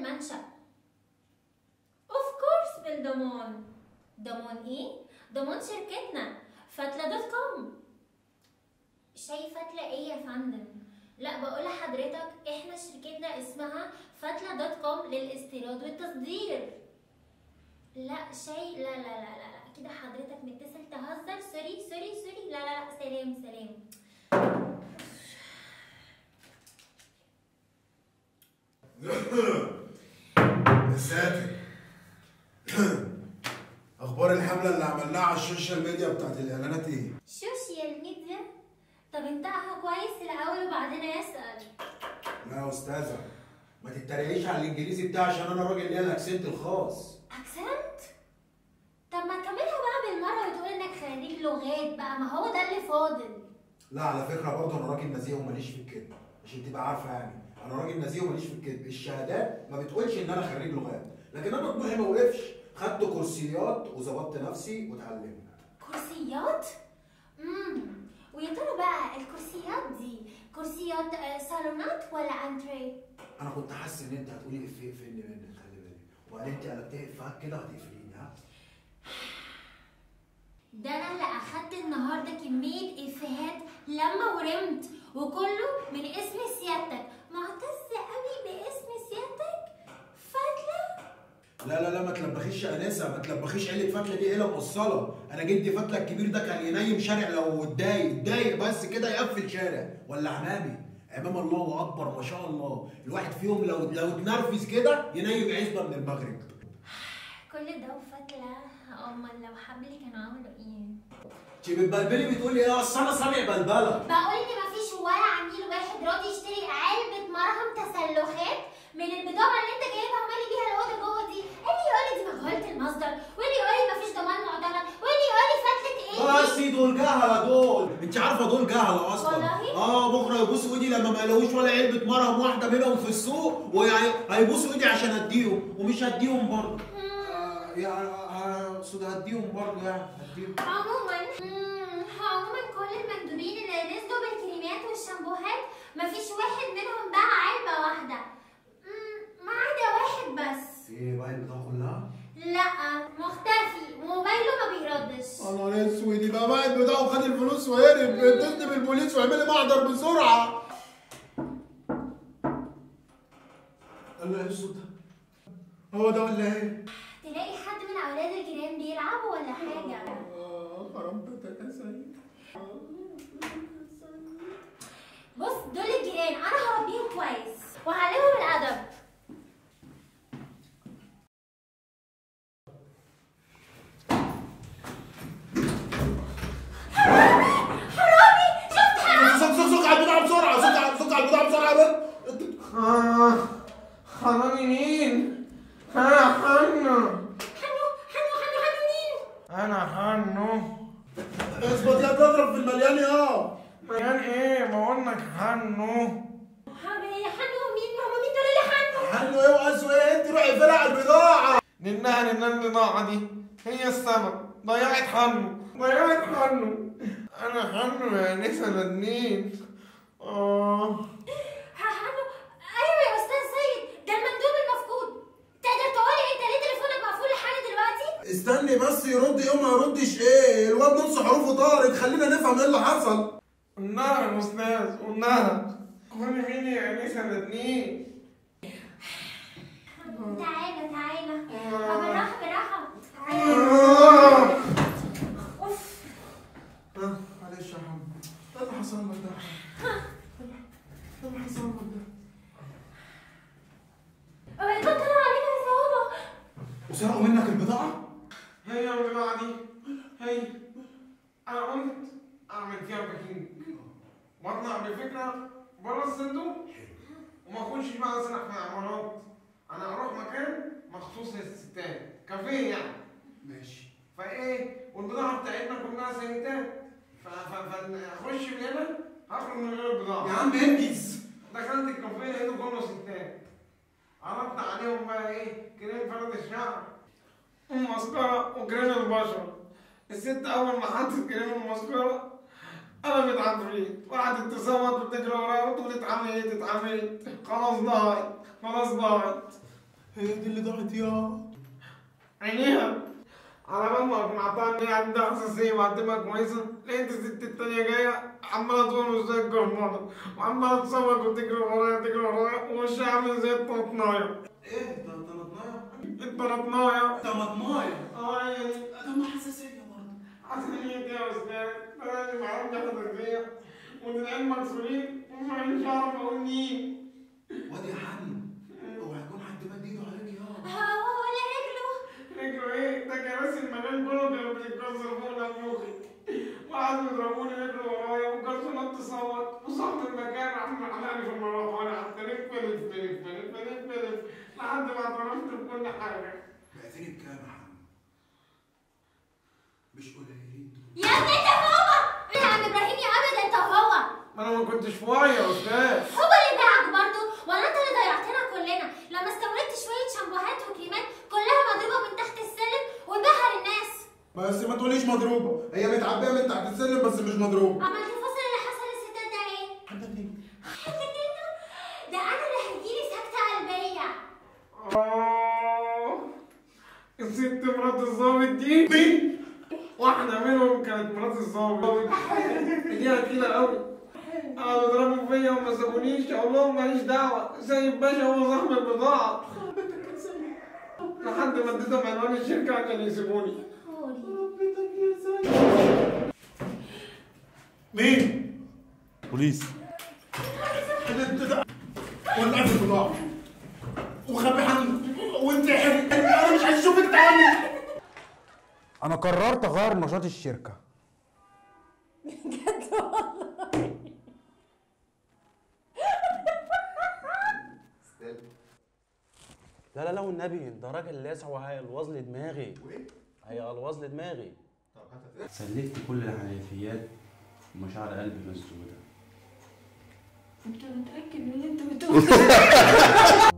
المنشأ اوف كورس بالضمان ضمان ايه ضمان شركتنا فتلة دوت كوم شاي فتلة ايه يا فندم لا بقول لحضرتك احنا شركتنا اسمها فتلة دوت كوم للاستيراد والتصدير لا شيء لا لا لا لا لا كده حضرتك متصل تهزر سوري سوري سوري لا لا لا سلام سلام يا ساتر اخبار الحمله اللي عملناها على السوشيال ميديا بتاعت الاعلانات ايه سوشيال ميديا طب انتقها كويس الاول وبعدين اسال لا يا استاذه ما تتريقيش على الانجليزي بتاعي عشان انا راجل ليا الاكسنت الخاص اكسنت طب ما تكملها بقى بالمره وتقول انك خريج لغات بقى ما هو ده اللي فاضل لا على فكره برضه انا راجل نزيه وماليش في الكذب عشان تبقى عارفه يعني انا راجل نزيه وماليش في الكذب الشهادات ما بتقولش ان انا خريج لغات لكن انا طموحي ما وقفش خدت كورسيات وظبطت نفسي واتعلمت كرسيات امم ويا ترى بقى الكرسيات دي كرسيات آه، صالونات ولا انتري انا كنت حاسس ان انت هتقولي افيه فين منك خلي بالك وبعدين انت قلبتها افيهات كده هتقفليني ها ده انا اللي اخدت النهارده كميه افيهات لما ورمت وكله من اسم سيادتك معتز قوي باسم سيادتك فتله لا لا لا ما تلبخيش يا انسه ما تلبخيش عيله فتله دي عيله مقصله انا جدي فتله الكبير ده كان ينيم شارع لو اتضايق اتضايق بس كده يقفل شارع ولا عمامي امام الله اكبر ما شاء الله الواحد فيهم لو لو اتنرفز كده ينيم عزبه من المغرب كل ده وفتله امال لو حبلي كانوا عملوا ايه انت بتبلبلي بتقولي ايه اصل انا سامع بلبله بقول ان مفيش ولا عميل واحد راضي يشتري علبه مرهم تسلخات من البضاعه اللي انت جايبها ومالي بيها الاوضه جوه دي اللي يقول لي دي مجهوله المصدر واللي يقول لي مفيش ضمان معتمد واللي يقول لي فتله ايه بس دول جهله دول انت عارفه دول جهله اصلا والله؟ اه بكره يبوسوا ايدي لما ما يلاقوش ولا علبه مرهم واحده منهم في السوق وهيبوسوا ايدي عشان اديهم ومش هديهم برضه مم. آه، يعني آه، اقصد هديهم برضه يعني هديهم عموما مم، عموما كل المندوبين اللي نزلوا بالكريمات والشامبوهات مفيش واحد منهم باع علبه واحده مم، ما عدا واحد بس ايه بقى البضاعه كلها؟ لا مختفي وموبايله ما بيردش انا اسود يبقى بقى البضاعه وخد الفلوس وهرب اتصل بالبوليس واعمل لي محضر بسرعه قال له ايه الصوت ده؟ هو ده ولا ايه؟ تلاقي حد من اولاد الجيران بيلعبوا ولا حاجه آه، حرام بيتك يا سيد بص دول الجيران انا هربيهم كويس وهعلمهم الادب حرامي شفت حرامي سوق سوق سوق على البضاعه بسرعه سوق على سوق على البضاعه بسرعه يا بنت آه حرامي مين؟ أنا حنو حنو حنو حنو حنو مين أنا حنو اظبط يا تضرب في المليان يا مليان إيه؟ بقول لك حنو حرامي حنو مين هم مين دول اللي حنو حلو ايه وقاسوا ايه انت روحي اقفلي على البضاعه لأنها لأن البضاعة دي هي السبب ضيعت حنو ضيعت حنو أنا حنو يا نسا بدنين آه ها حنو ايوه يا استاذ سيد ده المندوب المفقود تقدر تقولي انت ليه تليفونك مقفول لحد دلوقتي استني بس يرد ايه وما يردش ايه الواد نص حروفه طارت خلينا نفهم ايه اللي حصل قلناها يا أستاذ قلناها قولي مين يا نسا بدنين تعالى تعالى آه، بالراحه بالراحه تعالى. آه اوف آه، معلش يا حمد ايه اللي حصل لك ده؟ ايه اللي حصل لك ده؟ بطل عليك يا صعوبه وسرقوا منك البضاعة؟ هي البضاعة دي هي أنا قلت أعمل فيها باكينج وأطلع بفكرة بره الصندوق وما أخشش بقى أسرح في عمارات أنا أروح مكان مخصوص للستات كافيه يعني ماشي فإيه والبضاعة بتاعتنا كلها سيدات ف- ف- فأخش من هنا هخرج من غير البضاعة يا عم انجز دخلت الكافيه لقيته كله ستات عرضت عليهم بقى ايه كريم فرد الشعر ومسكرة وكريم البشرة الست أول ما حطت كريم المسكرة قلبت عفريت وقعدت تصوت وتجري وراها وتقول اتعميت اتعميت خلاص ضاعت خلاص ضاعت هي دي اللي ضاعت يا عينيها على بال ما اكون عطاها ان هي عندها حساسيه وعندها كويسه لقيت الست التانيه جايه عماله تقول زي الجرمانه وعماله تصوت وتجري ورايا تجري ورايا ووشها عامل زي الطنطنايه ايه ده طلبناها الطنطنايه طماطمايه اه يعني ده ما حساسيه برضه حساسيه يا استاذ انا لازم عندي حساسيه ودلعين مكسورين ومش عارف اقول مين واد يا حني اوعى يكون حد مد ايده عليك يا هو ولا رجله رجله ايه ده كراسي المكان كله كانوا بيتكسر فوق نافوخي وقعدوا يضربوني رجله ورايا وكسر نط صوت وصاحب المكان راح معلقني في المروحه وانا قعدت الف الف الف الف الف الف لحد ما اعترفت بكل حاجه بعتني بكام يا حني مش قليلين دول يا ابني انت هو يا عم ابراهيم يا ابدا انت هو ما انا ما كنتش في وعي يا استاذ هو اللي باعك برضه ولا انت اللي ضيعتنا كلنا لما استوردت شويه شامبوهات وكريمات كلها مضروبه من تحت السلم وباعها للناس بس ما تقوليش مضروبه هي متعبيه من تحت السلم بس مش مضروبه عملت الفصل اللي حصل للستات ده ايه؟ ده انا اللي هيجيلي سكته قلبيه آه، الست مرات الظابط دي مين؟ واحدة منهم كانت مرات الظابط ايديها تقيلة قوي قعدوا يضربوا فيا وما سابونيش اقول لهم ماليش دعوة سيد باشا هو صاحب البضاعة لحد ما اديتهم عنوان الشركة عشان يسيبوني مين؟ بوليس ولعت البضاعه وخبي حني وانت حري انا مش عايز اشوفك تاني انا قررت اغير نشاط الشركه لا لا لا والنبي ده راجل لاسع وهيلوظ لي دماغي هيلوظ لي دماغي سلكت كل الحنفيات ومشاعر قلبي مسدوده انت متاكد من اللي انت بتقوله